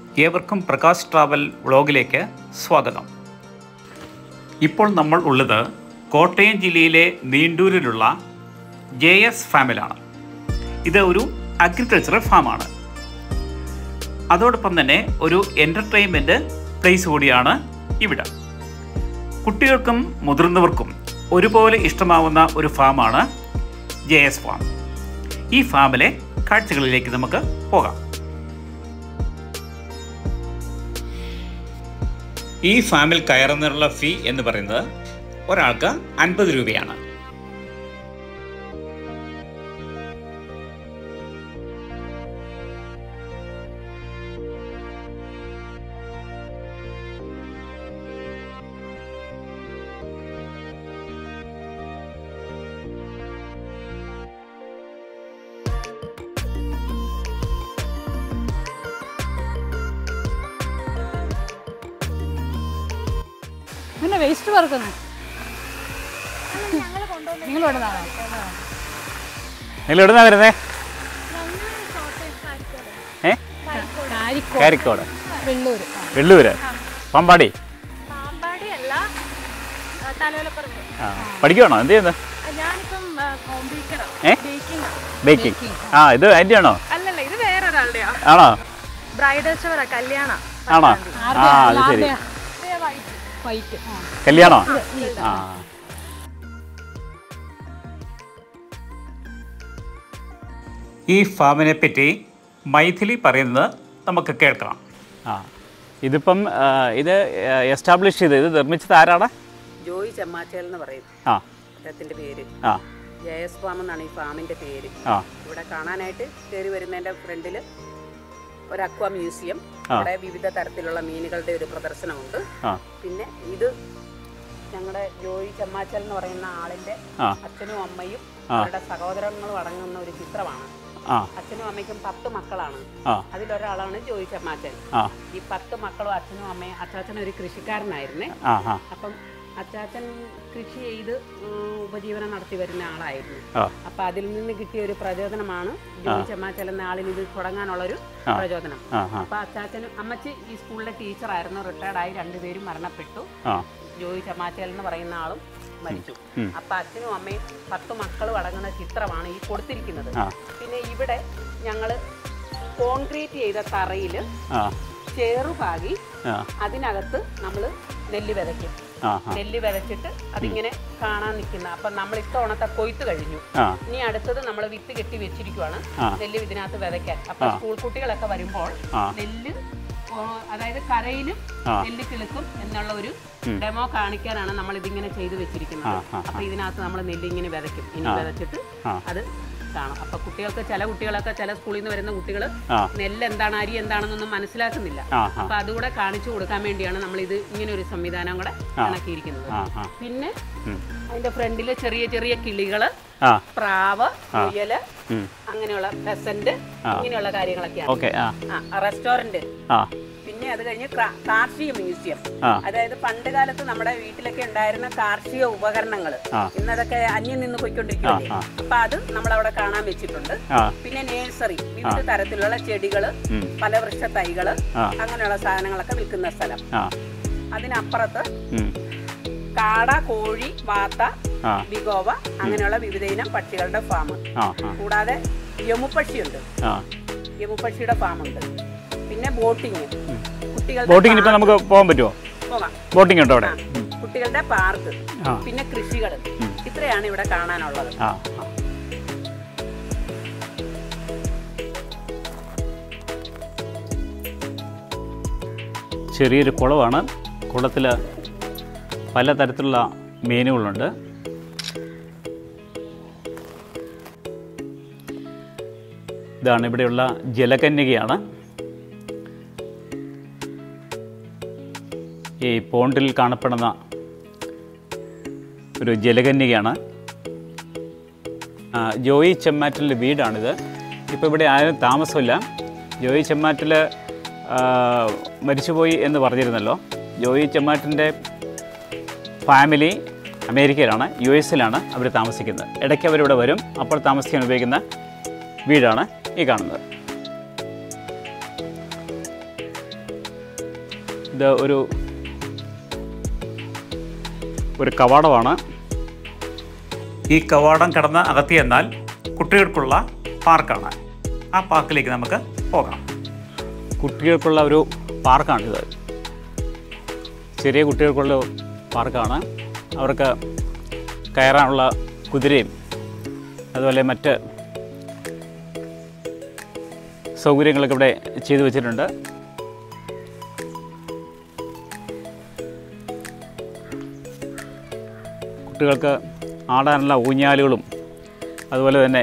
ഏവർക്കും പ്രകാശ് ട്രാവൽ വ്ളോഗിലേക്ക് സ്വാഗതം ഇപ്പോൾ നമ്മൾ ഉള്ളത് കോട്ടയം ജില്ലയിലെ നീണ്ടൂരിലുള്ള ജെ എസ് ഫാമിലാണ് ഇത് ഒരു അഗ്രികൾച്ചറൽ ഫാമാണ് അതോടൊപ്പം തന്നെ ഒരു എൻ്റർടൈൻമെൻറ്റ് പ്ലേസ് കൂടിയാണ് ഇവിടെ കുട്ടികൾക്കും മുതിർന്നവർക്കും ഒരുപോലെ ഇഷ്ടമാവുന്ന ഒരു ഫാമാണ് ജെ എസ് ഫാം ഈ ഫാമിലെ കാഴ്ചകളിലേക്ക് നമുക്ക് പോകാം ഈ ഫാമിൽ കയറുന്നതിനുള്ള ഫീ എന്ന് പറയുന്നത് ഒരാൾക്ക് അൻപത് രൂപയാണ് പിന്നെ വേസ്റ്റ് പറക്കുന്നു നിങ്ങൾ ഇവിടെ നിന്നാണോ നിങ്ങൾ എവിടുന്നാ വരുന്നേ ഏ കാരിക്കോ കാരിക്കോട് വെള്ളൂര് ആ. വെള്ളൂര് പമ്പാടി പാമ്പാടിയല്ല തലവലപ്പുറത്ത് ആ പഠിക്കുവാണോ എന്ത് ചെയ്യുന്നത് ഞാനിപ്പം ഹോം ബേക്കറാണ് ഏ ബേക്കിംഗ് ബേക്കിംഗ് ആ ഇത് ആൻറ്റി ആണോ അല്ലല്ല ഇത് വേറൊരാളുടെയാ ആണോ ബ്രൈഡൽ ഷവറാ കല്യാണ ആണോ ആ അത് ശരി ആരുടെയാ? വൈറ്റ് ആ കല്യാണോ ആ ഈ ഫാമിനെ പറ്റി മൈഥിലി പറയുന്നത് നമുക്ക് കേൾക്കാം ആ ഇതിപ്പം ആ, ഇത് എസ്റ്റാബ്ലിഷ് ചെയ്ത് ഇത് നിർമ്മിച്ചത് ആരാണ് ജോയി ചെമ്മാച്ചേൽ എന്ന് പറയും ആ അദ്ദേഹത്തിൻ്റെ പേര് ആ ജെ എസ് ഫാം എന്നാണ് ഈ ഫാമിൻ്റെ പേര് ആ ഇവിടെ കാണാനായിട്ട് കയറി വരുന്നതിൻ്റെ ഫ്രണ്ടിൽ ഒരു അക്വ മ്യൂസിയം ആ. ഇവിടെ വിവിധ തരത്തിലുള്ള മീനുകളുടെ ഒരു പ്രദർശനമുണ്ട് ആ പിന്നെ ഇത് ഞങ്ങളുടെ ജോയി ചെമ്മാച്ചൽ എന്ന് പറയുന്ന ആളിൻ്റെ ആ അച്ഛനും അമ്മയും ആ. അവരുടെ സഹോദരങ്ങളും അടങ്ങുന്ന ഒരു ചിത്രമാണ് ആ അച്ഛനും അമ്മയ്ക്കും പത്ത് മക്കളാണ് ആ അതിലൊരാളാണ് ജോയി ചെമ്മാച്ചൻ ആ ഈ പത്ത് മക്കളും അച്ഛനും അമ്മയും അച്ചാച്ചൻ ഒരു കൃഷിക്കാരനായിരുന്നേ ആ ആ അപ്പം അച്ചാച്ചൻ കൃഷി ചെയ്ത് ഉം, ഉപജീവനം നടത്തി വരുന്ന ആളായിരുന്നു ആ അപ്പൊ അതിൽ നിന്ന് കിട്ടിയ ഒരു പ്രചോദനമാണ് ജോലി ചെമ്മാച്ചൽ എന്ന ആളിന് ഇത് തുടങ്ങാനുള്ള ഒരു ആ. പ്രചോദനം ആ ആ അപ്പൊ അച്ചാച്ചനും അമ്മച്ചി ഈ സ്കൂളിലെ ടീച്ചറായിരുന്നു റിട്ടയർഡായി രണ്ടുപേരും മരണപ്പെട്ടു ആ ജോയി ചെമ്മാച്ചൽ എന്ന് പറയുന്ന ആളും മരിച്ചു ഉം. അപ്പൊ അച്ഛനും അമ്മയും പത്ത് മക്കളും അടങ്ങുന്ന ചിത്രമാണ് ഈ കൊടുത്തിരിക്കുന്നത് ആ പിന്നെ ഇവിടെ ഞങ്ങള് കോൺക്രീറ്റ് ചെയ്ത തറയിൽ ആ ചേറുപാകി ആ അതിനകത്ത് നമ്മൾ നെല്ല് വിതയ്ക്കും ആ ആ നെല്ല് വിതച്ചിട്ട് അതിങ്ങനെ കാണാൻ നിൽക്കുന്ന അപ്പം നമ്മൾ ഇത്തവണത്തെ കൊയ്ത്ത് കഴിഞ്ഞു ആ ഇനി അടുത്തത് നമ്മൾ വിത്ത് കെട്ടി വെച്ചിരിക്കുവാണ് ആ. നെല്ല് ഇതിനകത്ത് വിതയ്ക്കാൻ അപ്പൊ സ്കൂൾ കുട്ടികളൊക്കെ വരുമ്പോൾ ആ. നെല്ല് ഓ, അതായത് കരയിലും ആ. നെല്ല് കിളുക്കും എന്നുള്ള ഒരു ഡെമോ കാണിക്കാനാണ് നമ്മൾ ഇതിങ്ങനെ ചെയ്തു വെച്ചിരിക്കുന്നത് ആ, ആ, അപ്പൊ ഇതിനകത്ത് നമ്മൾ നെല്ല് ഇങ്ങനെ വിതയ്ക്കും ഇനി വിതച്ചിട്ട് ആ. അത് കാണാം അപ്പൊ കുട്ടികൾക്ക് ചില കുട്ടികളൊക്കെ ചില സ്കൂളിൽ നിന്ന് വരുന്ന കുട്ടികൾ ആ നെല്ല് എന്താണ് അരി എന്താണെന്നൊന്നും മനസ്സിലാക്കുന്നില്ല ആ ആ അപ്പൊ അതുകൂടെ കാണിച്ചു കൊടുക്കാൻ വേണ്ടിയാണ് നമ്മൾ ഇത് ഇങ്ങനെ ഒരു സംവിധാനം കൂടെ കണക്കിയിരിക്കുന്നത് ആ ആ പിന്നെ ഉം. അതിന്റെ ഫ്രണ്ടില് ചെറിയ ചെറിയ കിളികള് ആ പ്രാവ് മുയല് ഉം. അങ്ങനെയുള്ള പെസന്റ് ഇങ്ങനെയുള്ള കാര്യങ്ങളൊക്കെയാണ് ഓക്കെ ആ ആ റെസ്റ്റോറന്റ് ആ പിന്നെ അത് കഴിഞ്ഞ് ക്രാ- കാർഷിക മ്യൂസിയം ആ. അതായത് പണ്ട് കാലത്ത് നമ്മുടെ വീട്ടിലൊക്കെ ഉണ്ടായിരുന്ന കാർഷിക ഉപകരണങ്ങൾ ആ. ഇന്നതൊക്കെ അന്യം നിന്ന് പോയിക്കൊണ്ടിരിക്കുകയല്ലേ ആ, അപ്പൊ അത് നമ്മളവിടെ കാണാൻ വെച്ചിട്ടുണ്ട് ആ പിന്നെ നേഴ്സറി വിവിധ തരത്തിലുള്ള ചെടികള് ഉം. ഫലവൃക്ഷ തൈകള് ആ. അങ്ങനെയുള്ള സാധനങ്ങളൊക്കെ വിൽക്കുന്ന സ്ഥലം ആ അതിനപ്പുറത്ത് ഉം. കാട കോഴി വാത്ത ആ ബിഗോവ അങ്ങനെയുള്ള വിവിധ ഇനം പക്ഷികളുടെ ഫാം ആ ആ കൂടാതെ യമുപക്ഷിയുണ്ട് ആ യമുപക്ഷിയുടെ ഫാമുണ്ട് പിന്നെ ബോട്ടിങ് കുട്ടികളുടെ ബോട്ടിങ്ങിന് ഇപ്പം നമുക്ക് പോകാൻ പറ്റുമോ പോകാം ബോട്ടിംഗ് ഉണ്ടോ അവിടെ ആ, കുട്ടികളുടെ പാർക്ക് ആ. പിന്നെ കൃഷികൾ ഇത്രയാണ് ഇവിടെ കാണാനുള്ളത് ആ ആ ചെറിയൊരു കുളമാണ് കുളത്തിൽ പലതരത്തിലുള്ള മീനുകളുണ്ട് ഇതാണ് ഇവിടെയുള്ള ജലകന്യകയാണ് ഈ പോണ്ടിൽ കാണപ്പെടുന്ന ഒരു ജലകന്യകയാണ് ആ, ജോയി ചെമ്മാറ്റലിൻ്റെ വീടാണിത് ഇപ്പോൾ ഇവിടെ ആരും താമസമില്ല ജോയി ചെമ്മാറ്റൽ ആ, മരിച്ചുപോയി എന്ന് പറഞ്ഞിരുന്നല്ലോ ജോയി ചെമ്മാറ്റിൻ്റെ ഫാമിലി അമേരിക്കയിലാണ് യു എസിലാണ് അവർ താമസിക്കുന്നത് ഇടയ്ക്ക് അവരിവിടെ വരും അപ്പോൾ താമസിക്കാൻ ഉപയോഗിക്കുന്ന വീടാണ് ഈ കാണുന്നത് ഇത് ഒരു ഒരു കവാടമാണ് ഈ കവാടം കടന്ന് അകത്തി എന്നാൽ കുട്ടികൾക്കുള്ള പാർക്കാണ് ആ പാർക്കിലേക്ക് നമുക്ക് പോകാം കുട്ടികൾക്കുള്ള ഒരു പാർക്കാണിത് ചെറിയ കുട്ടികൾക്കുള്ള പാർക്കാണ് അവർക്ക് കയറാനുള്ള കുതിരയും അതുപോലെ മറ്റ് സൗകര്യങ്ങളൊക്കെ ഇവിടെ ചെയ്തു വെച്ചിട്ടുണ്ട് കുട്ടികൾക്ക് ആടാനുള്ള ഊഞ്ഞാലുകളും അതുപോലെ തന്നെ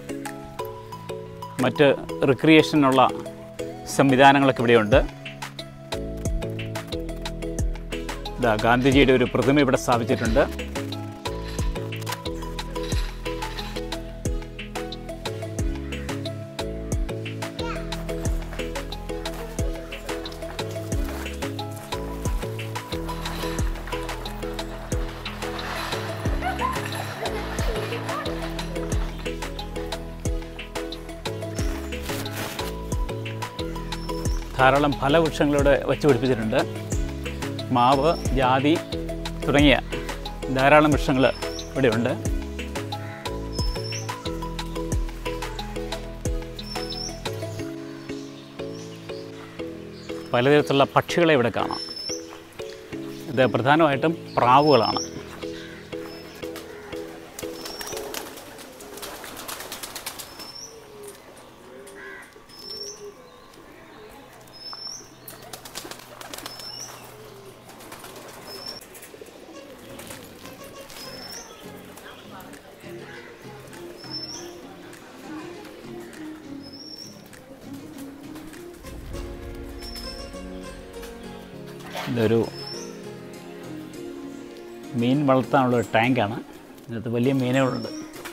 മറ്റ് റിക്രിയേഷനുള്ള സംവിധാനങ്ങളൊക്കെ ഇവിടെയുണ്ട് ഇതാ ഗാന്ധിജിയുടെ ഒരു പ്രതിമ ഇവിടെ സ്ഥാപിച്ചിട്ടുണ്ട് ധാരാളം ഫലവൃക്ഷങ്ങളിവിടെ വച്ചു പിടിപ്പിച്ചിട്ടുണ്ട് മാവ് ജാതി തുടങ്ങിയ ധാരാളം വൃക്ഷങ്ങൾ ഇവിടെയുണ്ട് പലതരത്തിലുള്ള പക്ഷികളെ ഇവിടെ കാണാം ഇത് പ്രധാനമായിട്ടും പ്രാവുകളാണ് ഇതൊരു മീൻ വളർത്താനുള്ള ഒരു ടാങ്കാണ് ഇതിനകത്ത് വലിയ മീനുകളുണ്ട്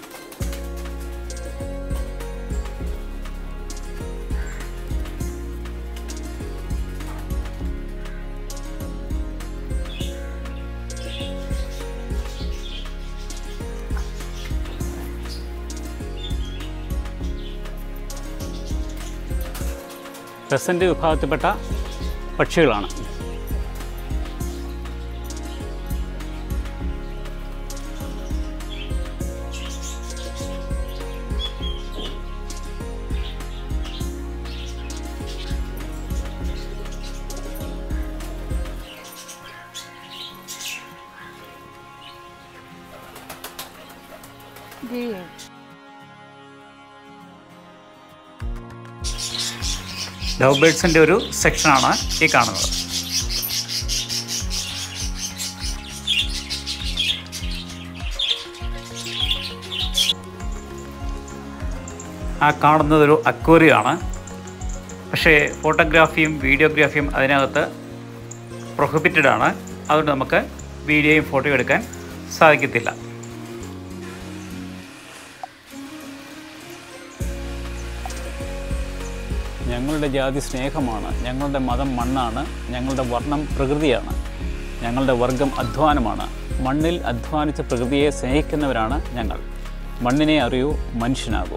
പെസൻ്റ് വിഭാഗത്തിൽപ്പെട്ട പക്ഷികളാണ് ഇത് ലവ് ബേഡ്സിൻ്റെ ഒരു സെക്ഷനാണ് ഈ കാണുന്നത് ആ കാണുന്നത് ഒരു അക്വേറിയമാണ് പക്ഷേ ഫോട്ടോഗ്രാഫിയും വീഡിയോഗ്രാഫിയും അതിനകത്ത് പ്രൊഹിബിറ്റഡ് ആണ് അതുകൊണ്ട് നമുക്ക് വീഡിയോയും ഫോട്ടോയും എടുക്കാൻ സാധിക്കത്തില്ല ഞങ്ങളുടെ ജാതി സ്നേഹമാണ് ഞങ്ങളുടെ മതം മണ്ണാണ് ഞങ്ങളുടെ വർണ്ണം പ്രകൃതിയാണ് ഞങ്ങളുടെ വർഗം അധ്വാനമാണ് മണ്ണിൽ അധ്വാനിച്ച പ്രകൃതിയെ സ്നേഹിക്കുന്നവരാണ് ഞങ്ങൾ മണ്ണിനെ അറിയൂ മനുഷ്യനാകൂ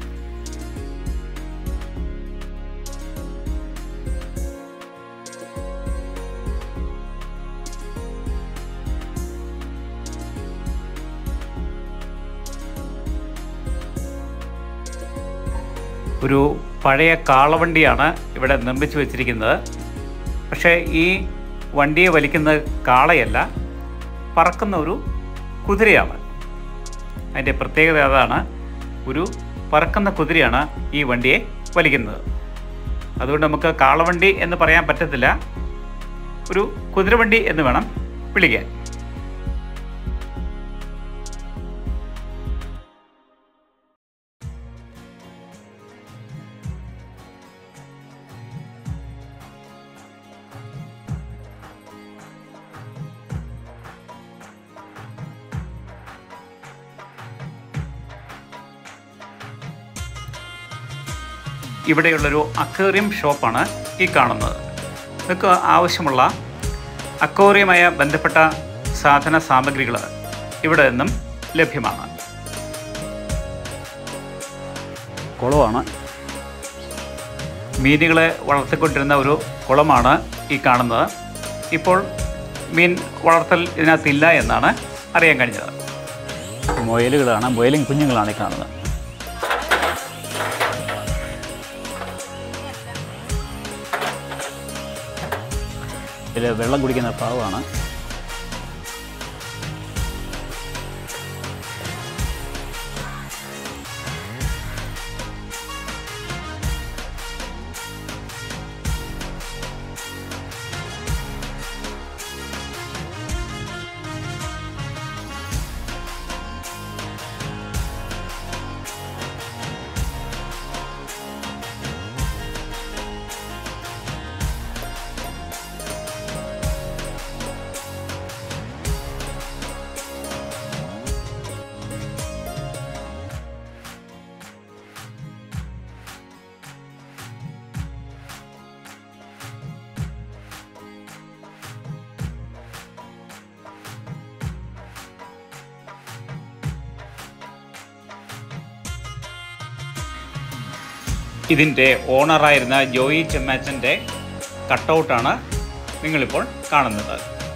ഒരു പഴയ കാളവണ്ടിയാണ് ഇവിടെ നിർമ്മിച്ചു വെച്ചിരിക്കുന്നത് പക്ഷേ ഈ വണ്ടിയെ വലിക്കുന്നത് കാളയല്ല പറക്കുന്ന ഒരു കുതിരയാണ് അതിൻ്റെ പ്രത്യേകത അതാണ് ഒരു പറക്കുന്ന കുതിരയാണ് ഈ വണ്ടിയെ വലിക്കുന്നത് അതുകൊണ്ട് നമുക്ക് കാളവണ്ടി എന്ന് പറയാൻ പറ്റത്തില്ല ഒരു കുതിരവണ്ടി എന്ന് വേണം വിളിക്കാൻ ഇവിടെയുള്ളൊരു അക്വേറിയം ഷോപ്പാണ് ഈ കാണുന്നത് നിങ്ങൾക്ക് ആവശ്യമുള്ള അക്വേറിയമായ ബന്ധപ്പെട്ട സാധന സാമഗ്രികൾ ഇവിടെ നിന്നും ലഭ്യമാണ് കുളമാണ് മീനുകളെ വളർത്തിക്കൊണ്ടിരുന്ന ഒരു കുളമാണ് ഈ കാണുന്നത് ഇപ്പോൾ മീൻ വളർത്തൽ ഇതിനകത്തില്ല എന്നാണ് അറിയാൻ കഴിഞ്ഞത് മുയലുകളാണ് മുയലും കുഞ്ഞുങ്ങളാണ് ഈ കാണുന്നത് ഇതിൽ വെള്ളം കുടിക്കുന്ന പാവമാണ് ഇതിൻ്റെ ഓണറായിരുന്ന ജോയി ചെമ്മാച്ചൻ്റെ കട്ടൗട്ടാണ് നിങ്ങളിപ്പോൾ കാണുന്നത്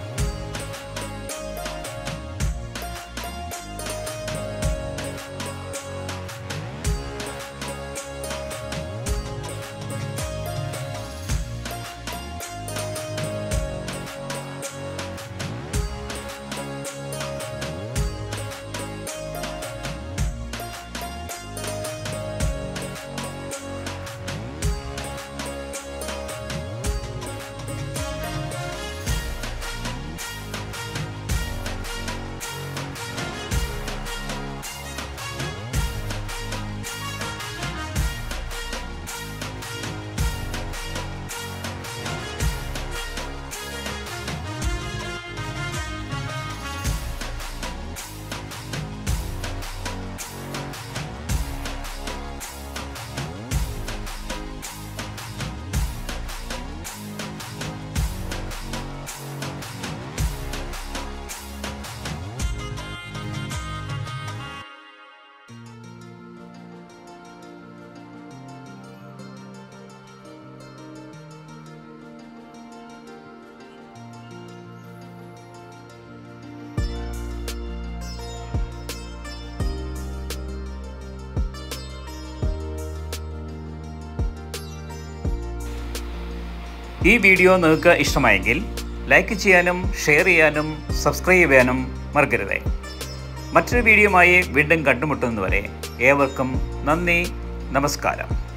ഈ വീഡിയോ നിങ്ങൾക്ക് ഇഷ്ടമായെങ്കിൽ ലൈക്ക് ചെയ്യാനും ഷെയർ ചെയ്യാനും സബ്സ്ക്രൈബ് ചെയ്യാനും മറക്കരുത് മറ്റൊരു വീഡിയോയുമായി വീണ്ടും കണ്ടുമുട്ടുന്നതുവരെ ഏവർക്കും നന്ദി നമസ്കാരം